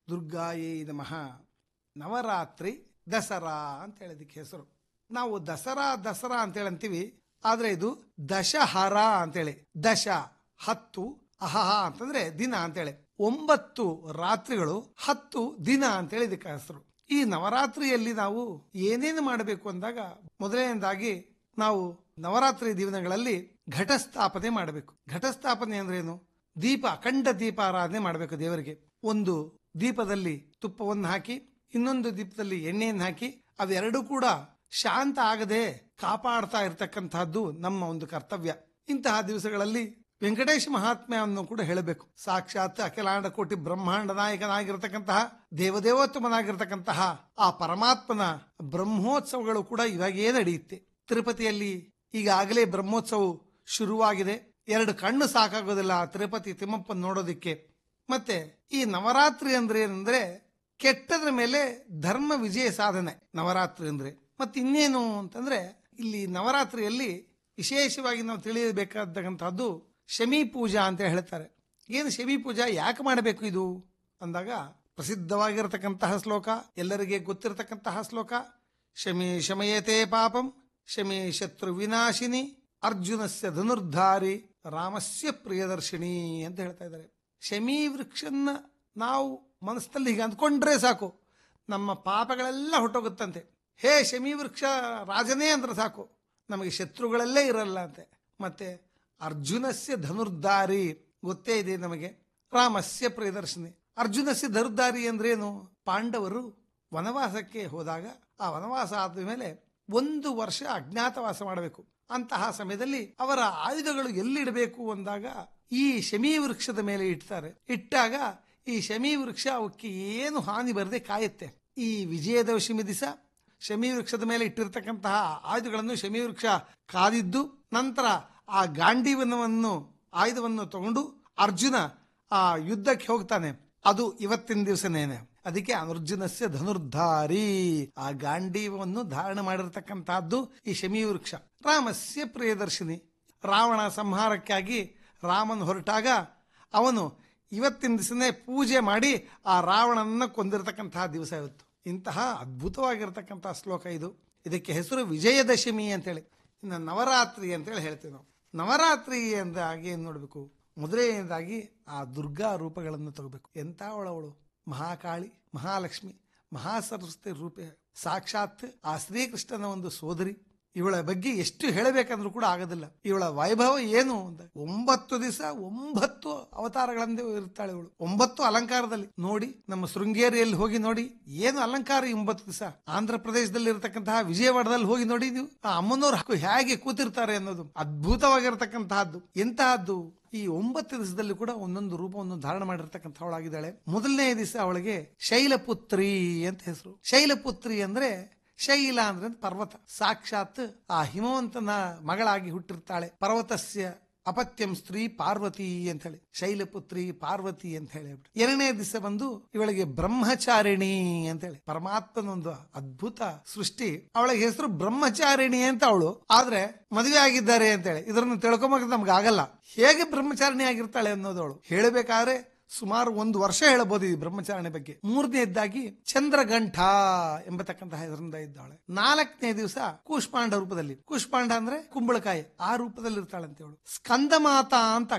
ದುರ್ಗಾಯೇ ನಮಃ ನವರಾತ್ರಿ ದಸರಾ ಅಂತ ಹೇಳಿದಕ್ಕೆ ಹೆಸರು ನಾವು ದಸರಾ ದಸರಾ ಅಂತ ಹೇಳಂತೀವಿ ಆದ್ರೆ ಇದು ದಶಹರ ಅಂತೇಳಿ ದಶ ಹತ್ತು ಅಹಹ ಅಂತಂದ್ರೆ ದಿನ ಅಂತೇಳಿ ಒಂಬತ್ತು ರಾತ್ರಿಗಳು ಹತ್ತು ದಿನ ಅಂತೇಳಿ ಇದಕ್ಕೆ ಹೆಸರು ಈ ನವರಾತ್ರಿಯಲ್ಲಿ ನಾವು ಏನೇನು ಮಾಡಬೇಕು ಅಂದಾಗ ಮೊದಲನೇದಾಗಿ ನಾವು ನವರಾತ್ರಿ ದಿನಗಳಲ್ಲಿ ಘಟಸ್ಥಾಪನೆ ಮಾಡಬೇಕು ಘಟಸ್ಥಾಪನೆ ಅಂದ್ರೇನು ದೀಪ ಅಖಂಡ ದೀಪ ಆರಾಧನೆ ಮಾಡಬೇಕು ದೇವರಿಗೆ ಒಂದು ದೀಪದಲ್ಲಿ ತುಪ್ಪವನ್ನು ಹಾಕಿ ಇನ್ನೊಂದು ದೀಪದಲ್ಲಿ ಎಣ್ಣೆಯನ್ನು ಹಾಕಿ ಅವೆರಡೂ ಕೂಡ ಶಾಂತ ಆಗದೆ ಕಾಪಾಡ್ತಾ ಇರತಕ್ಕಂತಹದ್ದು ನಮ್ಮ ಒಂದು ಕರ್ತವ್ಯ ಇಂತಹ ದಿವಸಗಳಲ್ಲಿ ವೆಂಕಟೇಶ ಮಹಾತ್ಮ್ಯವನ್ನು ಕೂಡ ಹೇಳಬೇಕು ಸಾಕ್ಷಾತ್ ಅಖಿಲಾಂಡ ಕೋಟಿ ಬ್ರಹ್ಮಾಂಡ ನಾಯಕನಾಗಿರತಕ್ಕಂತಹ ದೇವದೇವೋತ್ತಮನಾಗಿರತಕ್ಕಂತಹ ಆ ಪರಮಾತ್ಮನ ಬ್ರಹ್ಮೋತ್ಸವಗಳು ಕೂಡ ಇವಾಗೇ ನಡೆಯುತ್ತೆ ತಿರುಪತಿಯಲ್ಲಿ ಈಗಾಗಲೇ ಬ್ರಹ್ಮೋತ್ಸವ ಶುರುವಾಗಿದೆ ಎರಡು ಕಣ್ಣು ಸಾಕಾಗೋದಿಲ್ಲ ಆ ತಿರುಪತಿ ತಿಮ್ಮಪ್ಪನ ನೋಡೋದಿಕ್ಕೆ ಮತ್ತೆ ಈ ನವರಾತ್ರಿ ಅಂದ್ರೆ ಏನಂದ್ರೆ ಕೆಟ್ಟದ್ರ ಮೇಲೆ ಧರ್ಮ ವಿಜಯ ಸಾಧನೆ ನವರಾತ್ರಿ ಅಂದ್ರೆ ಮತ್ತೆ ಇನ್ನೇನು ಅಂತಂದ್ರೆ ಇಲ್ಲಿ ನವರಾತ್ರಿಯಲ್ಲಿ ವಿಶೇಷವಾಗಿ ನಾವು ತಿಳಿಯಬೇಕಾದಂತಹದ್ದು ಶಮಿ ಪೂಜಾ ಅಂತ ಹೇಳ್ತಾರೆ ಏನು ಶಮಿ ಪೂಜಾ ಯಾಕೆ ಮಾಡಬೇಕು ಇದು ಅಂದಾಗ ಪ್ರಸಿದ್ಧವಾಗಿರತಕ್ಕಂತಹ ಶ್ಲೋಕ ಎಲ್ಲರಿಗೆ ಗೊತ್ತಿರತಕ್ಕಂತಹ ಶ್ಲೋಕ ಶಮಿ ಶಮಯತೆ ಪಾಪಂ ಶಮಿ ಶತ್ರು ವಿನಾಶಿನಿ ಅರ್ಜುನಸ್ಯ ಧನುರ್ಧಾರಿ ರಾಮಸ್ಯ ಪ್ರಿಯದರ್ಶಿನಿ ಅಂತ ಹೇಳ್ತಾ ಇದ್ದಾರೆ ಶಮಿ ವೃಕ್ಷನ್ನ ನಾವು ಮನಸ್ಸಲ್ಲಿ ಹೀಗೆ ಅಂದ್ಕೊಂಡ್ರೆ ಸಾಕು ನಮ್ಮ ಪಾಪಗಳೆಲ್ಲ ಹೊಟ್ಟೋಗುತ್ತಂತೆ ಹೇ ಶಮಿ ವೃಕ್ಷ ರಾಜನೇ ಅಂದ್ರೆ ಸಾಕು ನಮಗೆ ಶತ್ರುಗಳಲ್ಲೇ ಇರಲ್ಲ ಅಂತೆ ಮತ್ತೆ ಅರ್ಜುನಸ್ಯ ಧನುರ್ಧಾರಿ ಗೊತ್ತೇ ಇದೆ ನಮಗೆ ರಾಮಸ್ಯ ಪ್ರಿಯದರ್ಶಿನಿ ಅರ್ಜುನಸ್ಯ ಧನುರ್ಧಾರಿ ಅಂದ್ರೇನು ಪಾಂಡವರು ವನವಾಸಕ್ಕೆ ಹೋದಾಗ ಆ ವನವಾಸ ಆದ ಮೇಲೆ ಒಂದು ವರ್ಷ ಅಜ್ಞಾತವಾಸ ಮಾಡಬೇಕು ಅಂತಹ ಸಮಯದಲ್ಲಿ ಅವರ ಆಯುಧಗಳು ಎಲ್ಲಿಡಬೇಕು ಅಂದಾಗ ಈ ಶಮಿ ವೃಕ್ಷದ ಮೇಲೆ ಇಡ್ತಾರೆ ಇಟ್ಟಾಗ ಈ ಶಮಿ ವೃಕ್ಷ ಅವಕ್ಕೆ ಏನು ಹಾನಿ ಬರದೆ ಕಾಯುತ್ತೆ ಈ ವಿಜಯದಶಮಿ ದಿವಸ ಶಮಿ ವೃಕ್ಷದ ಮೇಲೆ ಇಟ್ಟಿರ್ತಕ್ಕಂತಹ ಆಯುಧಗಳನ್ನು ಶಮಿ ವೃಕ್ಷ ಕಾದಿದ್ದು ನಂತರ ಆ ಗಾಂಡೀವನವನ್ನು ಆಯುಧವನ್ನು ತಗೊಂಡು ಅರ್ಜುನ ಆ ಯುದ್ಧಕ್ಕೆ ಹೋಗ್ತಾನೆ ಅದು ಇವತ್ತಿನ ದಿವಸನೇನೆ ಅದಕ್ಕೆ ಅರ್ಜುನಸ್ಯ ಧನುರ್ಧಾರಿ ಆ ಗಾಂಡೀವವನ್ನು ಧಾರಣ ಮಾಡಿರ್ತಕ್ಕಂತಹದ್ದು ಈ ಶಮಿ ವೃಕ್ಷ ರಾಮಸ್ಯ ಪ್ರಿಯದರ್ಶಿನಿ ರಾವಣ ಸಂಹಾರಕ್ಕಾಗಿ ರಾಮನ್ ಹೊರಟಾಗ ಅವನು ಇವತ್ತಿನ ದಿವಸನೇ ಪೂಜೆ ಮಾಡಿ ಆ ರಾವಣನ ಕೊಂದಿರತಕ್ಕಂತಹ ದಿವಸ ಇವತ್ತು ಇಂತಹ ಅದ್ಭುತವಾಗಿರತಕ್ಕಂತಹ ಶ್ಲೋಕ ಇದು ಇದಕ್ಕೆ ಹೆಸರು ವಿಜಯದಶಮಿ ಅಂತೇಳಿ ಇನ್ನು ನವರಾತ್ರಿ ಅಂತೇಳಿ ಹೇಳ್ತೀವಿ ನಾವು ನವರಾತ್ರಿ ಅಂದಾಗಿ ಏನ್ ನೋಡ್ಬೇಕು ಮೊದಲನೇದಾಗಿ ಆ ದುರ್ಗಾ ರೂಪಗಳನ್ನು ತಗೋಬೇಕು ಎಂತ ಅವಳು ಮಹಾಕಾಳಿ ಮಹಾಲಕ್ಷ್ಮಿ ಮಹಾಸರಸ್ವತಿ ರೂಪ ಸಾಕ್ಷಾತ್ ಆ ಶ್ರೀಕೃಷ್ಣನ ಒಂದು ಸೋದರಿ ಇವಳ ಬಗ್ಗೆ ಎಷ್ಟು ಹೇಳಬೇಕಂದ್ರೂ ಕೂಡ ಆಗೋದಿಲ್ಲ ಇವಳ ವೈಭವ ಏನು ಅಂತ ಒಂಬತ್ತು ದಿವಸ ಒಂಬತ್ತು ಅವತಾರಗಳಂದೇ ಇರ್ತಾಳೆ ಇವಳು ಒಂಬತ್ತು ಅಲಂಕಾರದಲ್ಲಿ ನೋಡಿ ನಮ್ಮ ಶೃಂಗೇರಿಯಲ್ಲಿ ಹೋಗಿ ನೋಡಿ ಏನು ಅಲಂಕಾರ ಈ ಒಂಬತ್ತು ದಿವಸ ಆಂಧ್ರ ಪ್ರದೇಶದಲ್ಲಿ ಇರತಕ್ಕಂತಹ ವಿಜಯವಾಡದಲ್ಲಿ ಹೋಗಿ ನೋಡಿ ನೀವು ಆ ಅಮ್ಮನವ್ರು ಹಾಕು ಹೇಗೆ ಕೂತಿರ್ತಾರೆ ಅನ್ನೋದು ಅದ್ಭುತವಾಗಿರತಕ್ಕಂತಹದ್ದು ಎಂತಹದ್ದು ಈ ಒಂಬತ್ತು ದಿವಸದಲ್ಲಿ ಕೂಡ ಒಂದೊಂದು ರೂಪವನ್ನು ಧಾರಣ ಮಾಡಿರ್ತಕ್ಕಂಥವಳಾಗಿದ್ದಾಳೆ ಮೊದಲನೇ ದಿವಸ ಅವಳಿಗೆ ಶೈಲಪುತ್ರಿ ಅಂತ ಹೆಸರು ಶೈಲಪುತ್ರಿ ಅಂದ್ರೆ ಶೈಲ ಅಂದ್ರೆ ಪರ್ವತ ಸಾಕ್ಷಾತ್ ಆ ಹಿಮವಂತನ ಮಗಳಾಗಿ ಹುಟ್ಟಿರ್ತಾಳೆ ಪರ್ವತಸ್ಯ ಅಪತ್ಯಂ ಸ್ತ್ರೀ ಪಾರ್ವತಿ ಅಂತ ಹೇಳಿ ಶೈಲಪುತ್ರಿ ಪಾರ್ವತಿ ಅಂತ ಹೇಳಿ ಎರಡನೇ ದಿವಸ ಬಂದು ಇವಳಿಗೆ ಬ್ರಹ್ಮಚಾರಿಣಿ ಅಂತ ಹೇಳಿ ಪರಮಾತ್ಮನ ಒಂದು ಅದ್ಭುತ ಸೃಷ್ಟಿ ಅವಳಿಗೆ ಹೆಸರು ಬ್ರಹ್ಮಚಾರಿಣಿ ಅಂತ ಅವಳು ಆದ್ರೆ ಮದುವೆ ಆಗಿದ್ದಾರೆ ಅಂತ ಹೇಳಿ ಇದನ್ನು ತಿಳ್ಕೊಂಬಕ್ ನಮ್ಗೆ ಆಗಲ್ಲ ಹೇಗೆ ಬ್ರಹ್ಮಚಾರಿಣಿ ಆಗಿರ್ತಾಳೆ ಅನ್ನೋದು ಅವಳು ಹೇಳಬೇಕಾದ್ರೆ ಸುಮಾರು ಒಂದು ವರ್ಷ ಹೇಳಬಹುದು ಈ ಬ್ರಹ್ಮಚಾರಣೆ ಬಗ್ಗೆ ಮೂರನೇದಾಗಿ ಚಂದ್ರಗಂಠ ಎಂಬತಕ್ಕಂತಹ ಹೆಸರಿಂದ ಇದ್ದಾಳೆ ನಾಲ್ಕನೇ ದಿವಸ ಕೂಷ್ಮಾಂಡ ರೂಪದಲ್ಲಿ ಕೂಷ್ಮಾಂಡ ಅಂದ್ರೆ ಕುಂಬಳಕಾಯಿ ಆ ರೂಪದಲ್ಲಿ ಇರ್ತಾಳಂತೆ ಅವಳು ಸ್ಕಂದಮಾತ ಅಂತ